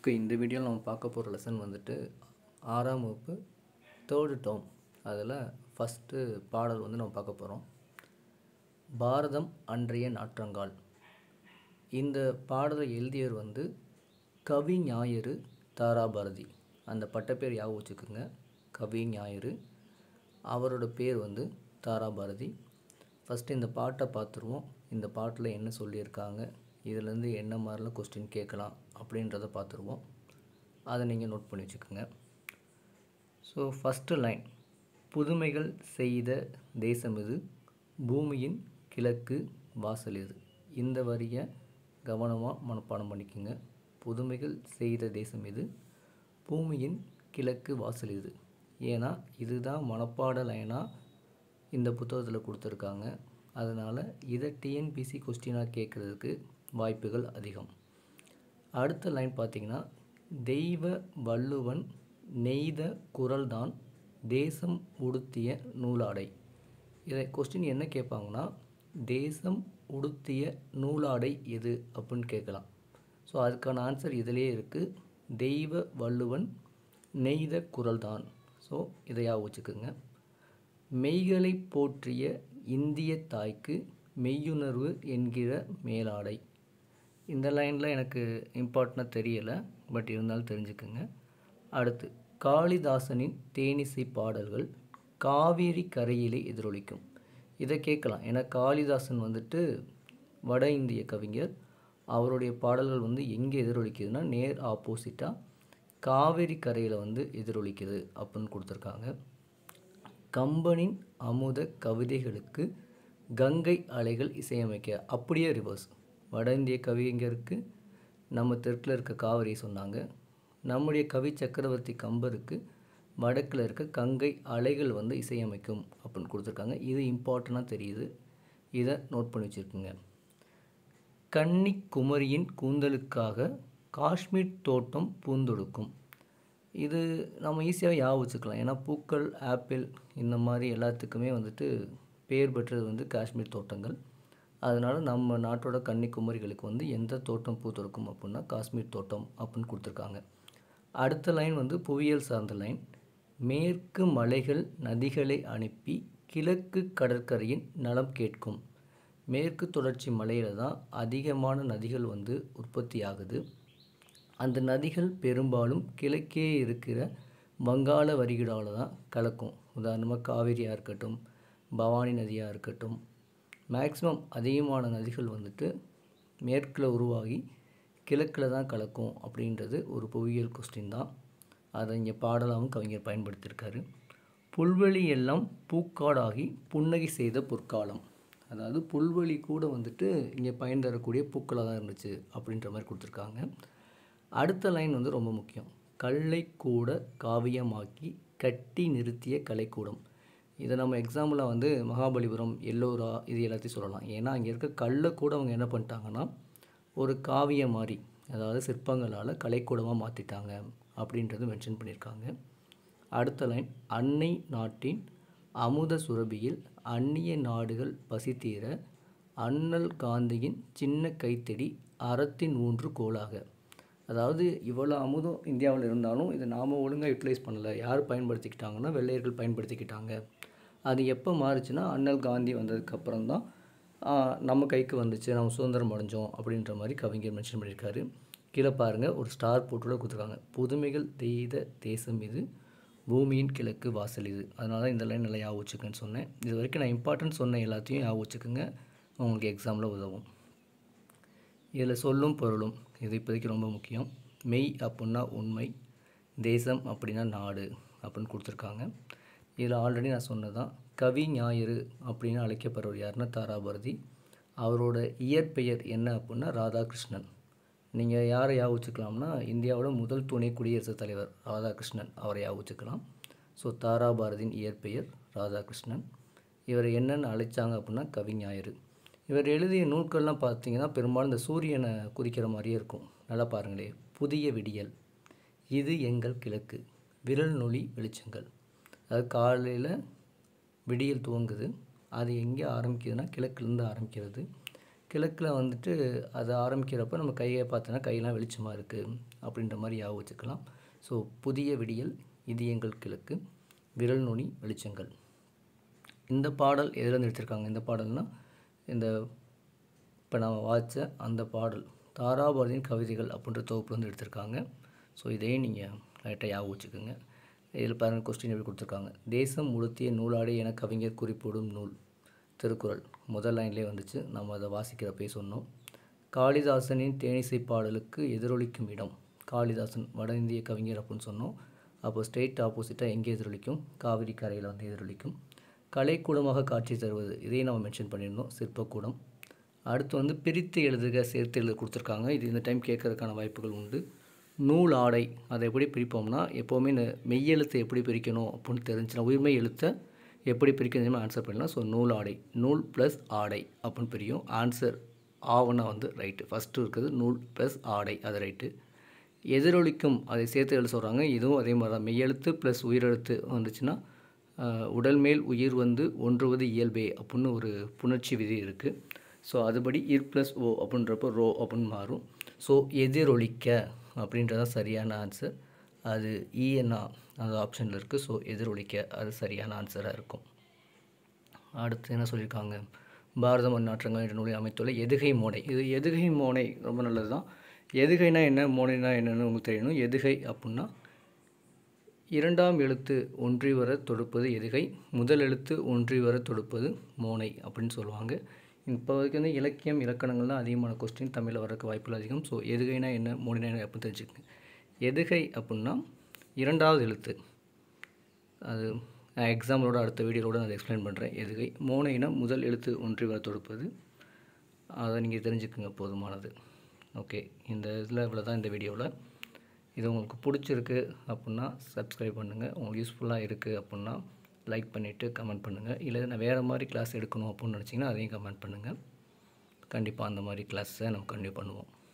okay இந்த வீடியோவில் நம்ம பார்க்க போகிற லெசன் வந்துட்டு ஆறாம் வகுப்பு தேர்டு டேர்ம் அதில் ஃபஸ்ட்டு பாடல் வந்து நம்ம பார்க்க போகிறோம் பாரதம் அன்றைய நாற்றங்கால் இந்த பாடலை எழுதியவர் வந்து கவி ஞாயிறு தாராபாரதி அந்த பட்டப்பேர் ஞாபகம் வச்சுக்கோங்க கவி ஞாயிறு அவரோட பேர் வந்து தாராபாரதி ஃபஸ்ட்டு இந்த பாட்டை பார்த்துருவோம் இந்த பாட்டில் என்ன சொல்லியிருக்காங்க இதுலேருந்து என்ன மாதிரிலாம் கொஸ்டின் கேட்கலாம் அப்படின்றத பார்த்துருவோம் அதை நீங்கள் நோட் பண்ணி வச்சுக்கோங்க ஸோ ஃபஸ்ட்டு லைன் புதுமைகள் செய்த தேசம் இது பூமியின் கிழக்கு வாசல் இது இந்த வரியை கவனமாக மனப்பாடம் பண்ணிக்கோங்க புதுமைகள் செய்த தேசம் இது பூமியின் கிழக்கு வாசல் இது ஏன்னா இதுதான் மனப்பாட லைனாக இந்த புத்தகத்தில் கொடுத்துருக்காங்க அதனால் இதை டிஎன்பிசி கொஸ்டினாக கேட்குறதுக்கு வாய்ப்புகள் அதிகம் அடுத்த லைன் பார்த்தீங்கன்னா தெய்வ வள்ளுவன் நெய்த குரல்தான் தேசம் உடுத்திய நூலாடை இதை கொஸ்டின் என்ன கேட்பாங்கன்னா தேசம் உடுத்திய நூலாடை எது அப்படின்னு கேட்கலாம் ஸோ அதுக்கான ஆன்சர் இதிலே இருக்குது தெய்வ வள்ளுவன் நெய்த குரல்தான் ஸோ இதையாக வச்சுக்கோங்க மெய்களை போற்றிய இந்திய தாய்க்கு மெய்யுணர்வு என்கிற மேலாடை இந்த லைனில் எனக்கு இம்பார்ட்டனாக தெரியலை பட் இருந்தாலும் தெரிஞ்சுக்குங்க அடுத்து காளிதாசனின் தேனிசை பாடல்கள் காவேரி கரையிலே எதிரொலிக்கும் இதை கேட்கலாம் ஏன்னா காளிதாசன் வந்துட்டு வட இந்திய கவிஞர் அவருடைய பாடல்கள் வந்து எங்கே எதிரொலிக்குதுன்னா நேர் ஆப்போசிட்டாக காவேரி கரையில் வந்து எதிரொலிக்குது அப்படின்னு கொடுத்துருக்காங்க கம்பனின் அமுத கவிதைகளுக்கு கங்கை அலைகள் இசையமைக்க அப்படியே ரிவர்ஸ் வட இந்திய கவிஞருக்கு நம்ம தெற்கில் இருக்க காவிரியை சொன்னாங்க நம்முடைய கவி சக்கரவர்த்தி கம்பருக்கு வடக்கில் இருக்க கங்கை அலைகள் வந்து இசையமைக்கும் அப்படின்னு கொடுத்துருக்காங்க இது இம்பார்ட்டண்ட்டாக தெரியுது இதை நோட் பண்ணி வச்சுருக்குங்க கன்னிக்குமரியின் கூந்தலுக்காக காஷ்மீர் தோட்டம் பூந்தொடுக்கும் இது நம்ம ஈஸியாக ஞாபகம் வச்சுக்கலாம் ஏன்னா பூக்கள் ஆப்பிள் இந்த மாதிரி எல்லாத்துக்குமே வந்துட்டு பேர் பெற்றது வந்து காஷ்மீர் தோட்டங்கள் அதனால் நம்ம நாட்டோட கன்னிக்குமரிகளுக்கு வந்து எந்த தோட்டம் பூ தொடுக்கும் அப்படின்னா காஷ்மீர் தோட்டம் அப்படின்னு கொடுத்துருக்காங்க அடுத்த லைன் வந்து புவியியல் சார்ந்த லைன் மேற்கு மலைகள் நதிகளை அனுப்பி கிழக்கு கடற்கரையின் நலம் கேட்கும் மேற்கு தொடர்ச்சி மலையில் தான் அதிகமான நதிகள் வந்து உற்பத்தி ஆகுது அந்த நதிகள் பெரும்பாலும் கிழக்கே இருக்கிற வங்காள வரிகுடாவில் தான் கலக்கும் உதாரணமாக காவிரியாக இருக்கட்டும் பவானி நதியாக இருக்கட்டும் மேக்ஸிமம் அதிகமான நதிகள் வந்துட்டு மேற்கில் உருவாகி கிழக்கில் தான் கலக்கும் அப்படின்றது ஒரு புவியியல் கொஸ்டின் தான் அதை இங்கே பாடலாகவும் கவிஞர் பயன்படுத்தியிருக்காரு புல்வெளி எல்லாம் பூக்காடாகி புன்னகை செய்த பொற்காலம் அதாவது புல்வெளி கூட வந்துட்டு இங்கே பயன் தரக்கூடிய பூக்களாக தான் இருந்துச்சு அப்படின்ற மாதிரி கொடுத்துருக்காங்க அடுத்த லைன் வந்து ரொம்ப முக்கியம் கல்லை கூட காவியமாக்கி கட்டி நிறுத்திய கலைக்கூடம் இதை நம்ம எக்ஸாம்பிளாக வந்து மகாபலிபுரம் எல்லோரா இது எல்லாத்தையும் சொல்லலாம் ஏன்னா அங்கே இருக்க கல்லை கூட அவங்க என்ன பண்ணிட்டாங்கன்னா ஒரு காவியம் மாதிரி அதாவது சிற்பங்களால் கலைக்கூடமாக மாற்றிட்டாங்க அப்படின்றது மென்ஷன் பண்ணியிருக்காங்க அடுத்த லைன் அன்னை நாட்டின் அமுத சுரபியில் அந்நிய நாடுகள் பசித்தீர அண்ணல் காந்தியின் சின்ன கைத்தடி அறத்தின் ஊன்று கோலாக அதாவது இவ்வளோ அமுதம் இந்தியாவில் இருந்தாலும் இதை நாம் ஒழுங்காக யூட்டிலைஸ் பண்ணலை யார் பயன்படுத்திக்கிட்டாங்கன்னா வெள்ளையர்கள் பயன்படுத்திக்கிட்டாங்க அது எப்போ மாறுச்சுன்னா அண்ணல் காந்தி வந்ததுக்கப்புறம் தான் நம்ம கைக்கு வந்துச்சு நம்ம சுதந்திரம் அடைஞ்சோம் அப்படின்ற மாதிரி கவிஞர் மென்ஷன் பண்ணியிருக்காரு கீழே பாருங்கள் ஒரு ஸ்டார் போட்டு கூட கொடுத்துருக்காங்க புதுமைகள் தெய்த தேசம் இது பூமியின் கிழக்கு வாசல் இது அதனால தான் இந்த லைன் நல்லா ஞாபகம் வச்சுக்கன்னு சொன்னேன் இது வரைக்கும் நான் இம்பார்ட்டன்ட் சொன்ன எல்லாத்தையும் ஞாபகம் வச்சுக்கோங்க உங்களுக்கு எக்ஸாமில் உதவும் இதில் சொல்லும் பொருளும் இது இப்போதைக்கு ரொம்ப முக்கியம் மெய் அப்படின்னா உண்மை தேசம் அப்படின்னா நாடு அப்படின்னு கொடுத்துருக்காங்க இதில் ஆல்ரெடி நான் சொன்னதான் கவி ஞாயிறு அப்படின்னு அழைக்கப்படுறவர் யாருன்னா தாராபாரதி அவரோட இயற்பெயர் என்ன அப்படின்னா ராதாகிருஷ்ணன் நீங்கள் யாரை ஞாபகம் வச்சுக்கலாம்னா இந்தியாவோட முதல் துணை குடியரசுத் தலைவர் ராதாகிருஷ்ணன் அவரை ஞாபகம் வச்சுக்கலாம் ஸோ தாராபாரதியின் இயற்பெயர் ராதாகிருஷ்ணன் இவர் என்னென்னு அழைச்சாங்க அப்படின்னா கவி ஞாயிறு இவர் எழுதிய நூல்கள்லாம் பார்த்தீங்கன்னா பெரும்பாலும் இந்த சூரியனை குறிக்கிற மாதிரியே இருக்கும் நல்லா பாருங்களே புதிய விடியல் இது எங்கள் கிழக்கு விரல் நொழி வெளிச்சங்கள் அது காலையில் விடியல் துவங்குது அது எங்கே ஆரம்பிக்குதுன்னா கிழக்குலேருந்து ஆரம்பிக்கிறது கிழக்கில் வந்துட்டு அதை ஆரம்பிக்கிறப்ப நம்ம கையை பார்த்தோன்னா கையெல்லாம் வெளிச்சமாக இருக்குது அப்படின்ற மாதிரி ஞாபகம் வச்சுக்கலாம் ஸோ புதிய விடியல் இது எங்கள் கிழக்கு விரல் நுனி வெளிச்சங்கள் இந்த பாடல் எதுலேருந்து எடுத்திருக்காங்க இந்த பாடல்னால் இந்த இப்போ நம்ம வாய்ச்ச அந்த பாடல் தாராபாரதியின் கவிதைகள் அப்படின்ற தொகுப்புலேருந்து எடுத்திருக்காங்க ஸோ இதையும் நீங்கள் லைட்டாக ஞாபகம் வச்சுக்கோங்க இதில் பாருங்கள் கொஸ்டின் எப்படி கொடுத்துருக்காங்க தேசம் உடுத்திய நூலாடை என கவிஞர் குறிப்பிடும் நூல் திருக்குறள் முதல் லைன்லேயே வந்துச்சு நம்ம அதை வாசிக்கிறப்பே சொன்னோம் காளிதாசனின் தேனிசை பாடலுக்கு எதிரொலிக்கும் இடம் காளிதாசன் வட இந்திய கவிஞர் அப்படின்னு சொன்னோம் அப்போ ஸ்ட்ரெயிட் ஆப்போசிட்டாக எங்கே எதிரொலிக்கும் காவிரி கரையில் வந்து எதிரொலிக்கும் கலைக்கூடமாக காட்சி தருவது இதையும் நம்ம மென்ஷன் பண்ணியிருந்தோம் சிற்பக்கூடம் அடுத்து வந்து பிரித்து எழுதுக சேர்த்து எழுத கொடுத்துருக்காங்க இது இந்த டைம் கேட்கறதுக்கான வாய்ப்புகள் உண்டு நூல் ஆடை அதை எப்படி பிரிப்போம்னா எப்போவுமே இந்த மெய்யெழுத்தை எப்படி பிரிக்கணும் அப்படின்னு தெரிஞ்சுன்னா உயிர்மை எழுத்தை எப்படி பிரிக்கணும் ஆன்சர் பண்ணலாம் ஸோ நூல் ஆடை நூல் ப்ளஸ் ஆடை அப்படின்னு பிரியும் ஆன்சர் ஆவணா வந்து ரைட்டு ஃபஸ்ட்டு இருக்குது நூல் ப்ளஸ் ஆடை அது ரைட்டு எதிரொலிக்கும் அதை சேர்த்து எழுத சொல்கிறாங்க இதுவும் அதே மாதிரி தான் மெய்யெழுத்து ப்ளஸ் உயிரெழுத்து வந்துச்சுன்னா ஆஹ், உடல் மேல் உயிர் வந்து ஒன்றுவது இயல்பே அப்படின்னு ஒரு புணர்ச்சி விதி இருக்குது ஸோ அதுபடி இர் ப்ளஸ் ஓ அப்படின்றப்போ ரோ அப்படின்னு மாறும் ஸோ எதிரொலிக்க அப்படின்றதான் சரியான ஆன்சர் அது இஎன்ஆ அந்த ஆப்ஷனில் இருக்குது ஸோ எதிரொலிக்க அது சரியான ஆன்சராக இருக்கும் அடுத்து என்ன சொல்லியிருக்காங்க பாரத மண்ணாற்றங்கள் என்ற நூலை அமைத்துள்ள எதுகை மோனை இது எதுகை மோனை ரொம்ப நல்லது தான் எதுகைனா என்ன மோனைனா என்னன்னு உங்களுக்கு தெரியணும் எதுகை அப்படின்னா இரண்டாம் எழுத்து ஒன்றி வர தொடுப்பது எதுகை முதல் எழுத்து ஒன்றி வர தொடுப்பது மோனை அப்படின்னு சொல்லுவாங்க இப்போ வரைக்கும் வந்து இலக்கியம் இலக்கணங்கள் தான் அதிகமான கொஸ்டின் தமிழில் வரக்கு வாய்ப்புகள் அதிகம் ஸோ எதுகைனா என்ன மோனைனா என்ன அப்படின்னு தெரிஞ்சுக்கங்க எதுகை அப்படின்னா இரண்டாவது எழுத்து அது நான் எக்ஸாம்பிளோட அடுத்த வீடியோவோட நான் எக்ஸ்பிளைன் பண்ணுறேன் எதுகை மோனைனா முதல் எழுத்து ஒன்றி வர தொடுப்பது அதை நீங்கள் தெரிஞ்சுக்குங்க போதுமானது ஓகே இந்த இதில் இவ்வளோ தான் இந்த வீடியோவில் இது உங்களுக்கு பிடிச்சிருக்கு அப்படின்னா சப்ஸ்கிரைப் பண்ணுங்கள் உங்களுக்கு யூஸ்ஃபுல்லாக இருக்குது அப்படின்னா லைக் பண்ணிவிட்டு கமெண்ட் பண்ணுங்கள் இல்லை நான் வேறு மாதிரி கிளாஸ் எடுக்கணும் அப்படின்னு நினச்சிங்கன்னா அதையும் கமெண்ட் பண்ணுங்கள் கண்டிப்பாக அந்த மாதிரி கிளாஸை நம்ம கண்டினியூ பண்ணுவோம்